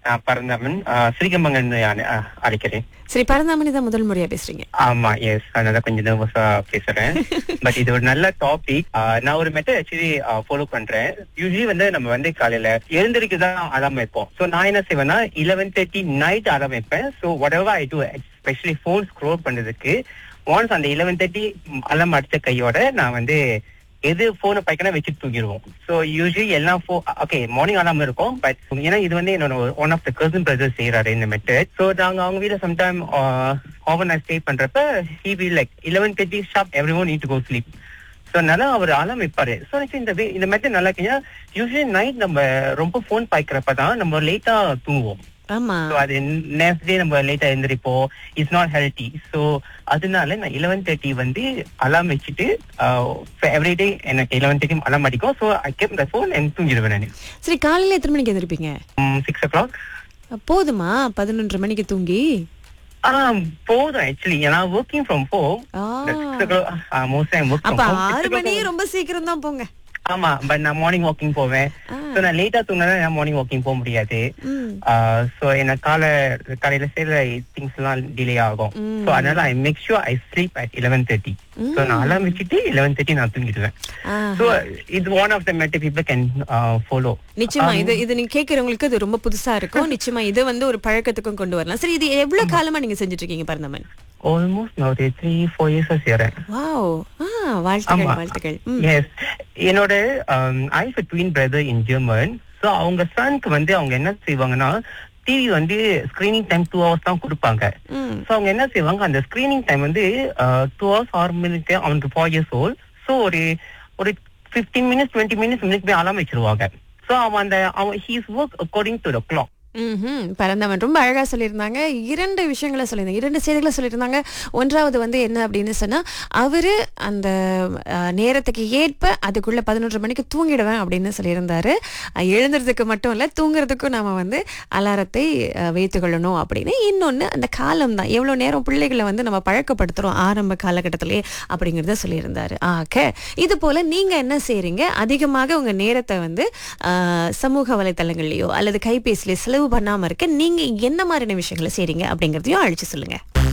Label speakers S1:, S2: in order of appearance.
S1: நான் பரந்தாமன் ஆஹ் ஸ்ரீகம்பங்கன் ஆஹ் அழைக்கிறேன்
S2: சரி பரந்தாமணி தான் முதல் முறையா பேசுறீங்க
S1: ஆமா எஸ் அதனால கொஞ்சம் நர்வஸா பேசுறேன் பட் இது ஒரு நல்ல டாபிக் நான் ஒரு மெத்தட் ஆக்சுவலி ஃபாலோ பண்றேன் யூஸ்வலி வந்து நம்ம வந்து காலையில எழுந்திருக்கு தான் அலாம் வைப்போம் சோ நான் என்ன செய்வேன்னா லெவன் தேர்ட்டி நைட் அலாம் வைப்பேன் so whatever I do especially phone scroll பண்றதுக்கு ஒன்ஸ் அந்த லெவன் தேர்ட்டி அலாம் அடிச்ச கையோட நான் வந்து எது போனை பைக்கனா வச்சு தூங்கிடுவோம் சோ யூஸ்வலி எல்லாம் ஃபோ ஓகே மார்னிங் அலாம் இருக்கும் பட் ஏன்னா இது வந்து என்னோட one of the cousin brother செய்யறாரு இந்த மெத்தட் சோ நாங்க அவங்க வீட்ல சம்டைம் ஓவர் நைட் ஸ்டே பண்றப்ப he we like eleven thirty sharp everyone need to go sleep so அதனால அவர் அலாம் வைப்பாரு ஸோ எனக்கு இந்த வே- இந்த மெத்தட் நல்லா இருக்கு யூஸ்வலி நைட் நம்ம ரொம்ப ஃபோன் பாய்க்கிறப்ப தான் நம்ம லேட்டா தூங்குவோம்
S2: ஆமா
S1: ஸோ அது நெக்ஸ்ட் டே நம்ம லேட்டா எழுந்திரிப்போம் இட்ஸ் நாட் ஹெல்த்தி ஸோ அதனால நான் லெவன் தேர்ட்டி வந்து அலாம் வச்சுட்டு எவ்ரிடே எனக்கு லெவன் தேர்ட்டி அலாம் அடிக்கும் so I keep the phone and தூங்கிடுவேன் நான்
S2: சரி காலையில எத்தனை மணிக்கு எந்திருப்பீங்க
S1: சிக்ஸ் ஓ கிளாக்
S2: போதுமா பதினொன்றரை மணிக்கு தூங்கி
S1: ஆனா போதும் ஆக்சுவலி ஏன்னா ஒர்க்கிங் ஃப்ரம் ஹோம்
S2: ஆ.
S1: Six o'clock most time work
S2: அப்ப ஆறு மணியே ரொம்ப சீக்கிரம் தான் போங்க
S1: ஆமா பட் நான் மார்னிங் வாக்கிங் போவேன்
S2: ஆ.
S1: சோ நான் லேட்டா தூங்கினா நான் மார்னிங் வாக்கிங் போக முடியாது
S2: ம்.
S1: சோ என்ன காலை காலையில செய்யற திங்ஸ் எல்லாம் டிலே ஆகும்
S2: ம்.
S1: சோ அதனால I make sure I sleep at eleven thirty so நான் அலாம் வச்சுட்டு லெவன் தேர்ட்டி நான் தூங்கிடுவேன்
S2: ஆ.
S1: சோ இது one of the matter people can follow
S2: நிச்சயமா இது இது நீங்க கேக்குறவங்களுக்கு இது ரொம்ப புதுசா இருக்கும் நிச்சயமா இது வந்து ஒரு பழக்கத்துக்கும் கொண்டு வரலாம் சரி இது எவ்வளவு காலமா நீங்க செஞ்சுட்டு இருக்கீங்க பரந்தமன்
S1: ஆல்மோஸ்ட் நான் ஒரு த்ரீ ஃபோர் இயர்ஸா செய்யறேன்
S2: வாவ் ஆ வாழ்த்துக்கள்
S1: ஆமா.
S2: வாழ்த்துக்கள் ம்.
S1: எஸ் என்னோட I have twin brother in German so அவங்க சனுக்கு வந்து அவங்க என்ன செய்வாங்கன்னா டிவி வந்து ஸ்கிரீனிங் டைம் டூ ஹவர்ஸ் தான் கொடுப்பாங்க
S2: ம்.
S1: சோ அவங்க என்ன செய்வாங்க அந்த ஸ்கிரீனிங் டைம் வந்து டூ ஹவர்ஸ் ஆறு மினிட் அவனுக்கு ஃபோர் இயர்ஸ் ஓல்ட் சோ ஒரு ஒரு fifteen minutes twenty minutes minutes போய் அலாம் வச்சிருவாங்க சோ அவன் அந்த அவன் he's work according to the clock
S2: ம்ஹும். பரந்தவன் ரொம்ப அழகா சொல்லியிருந்தாங்க இரண்டு விஷயங்களை சொல்லியிருந்தாங்க இரண்டு செய்திகளை சொல்லியிருந்தாங்க ஒன்றாவது வந்து என்ன அப்படின்னு சொன்னா அவரு அந்த அஹ், நேரத்துக்கு ஏற்ப அதுக்குள்ள பதினொன்று மணிக்கு தூங்கிடுவேன் அப்படின்னு சொல்லியிருந்தாரு அஹ், எழுந்துறதுக்கு மட்டும் இல்ல தூங்குறதுக்கும் நாம வந்து அலாரத்தை அஹ், வைத்துக் கொள்ளணும் அப்படின்னு இன்னொன்னு அந்த காலம் தான் எவ்வளவு நேரம் பிள்ளைகளை வந்து நம்ம பழக்கப்படுத்துறோம் ஆரம்ப காலகட்டத்திலே அப்படிங்கறத சொல்லியிருந்தாரு ஆக இது போல நீங்க என்ன செய்றீங்க அதிகமாக உங்க நேரத்தை வந்து அஹ், சமூக வலைத்தளங்கள்லயோ அல்லது கைபேசியில செலவு பண்ணாம இருக்க நீங்க என்ன மாதிரியான விஷயங்களை செய்றீங்க அப்படிங்கறதையும் அழிச்சு சொல்லுங்க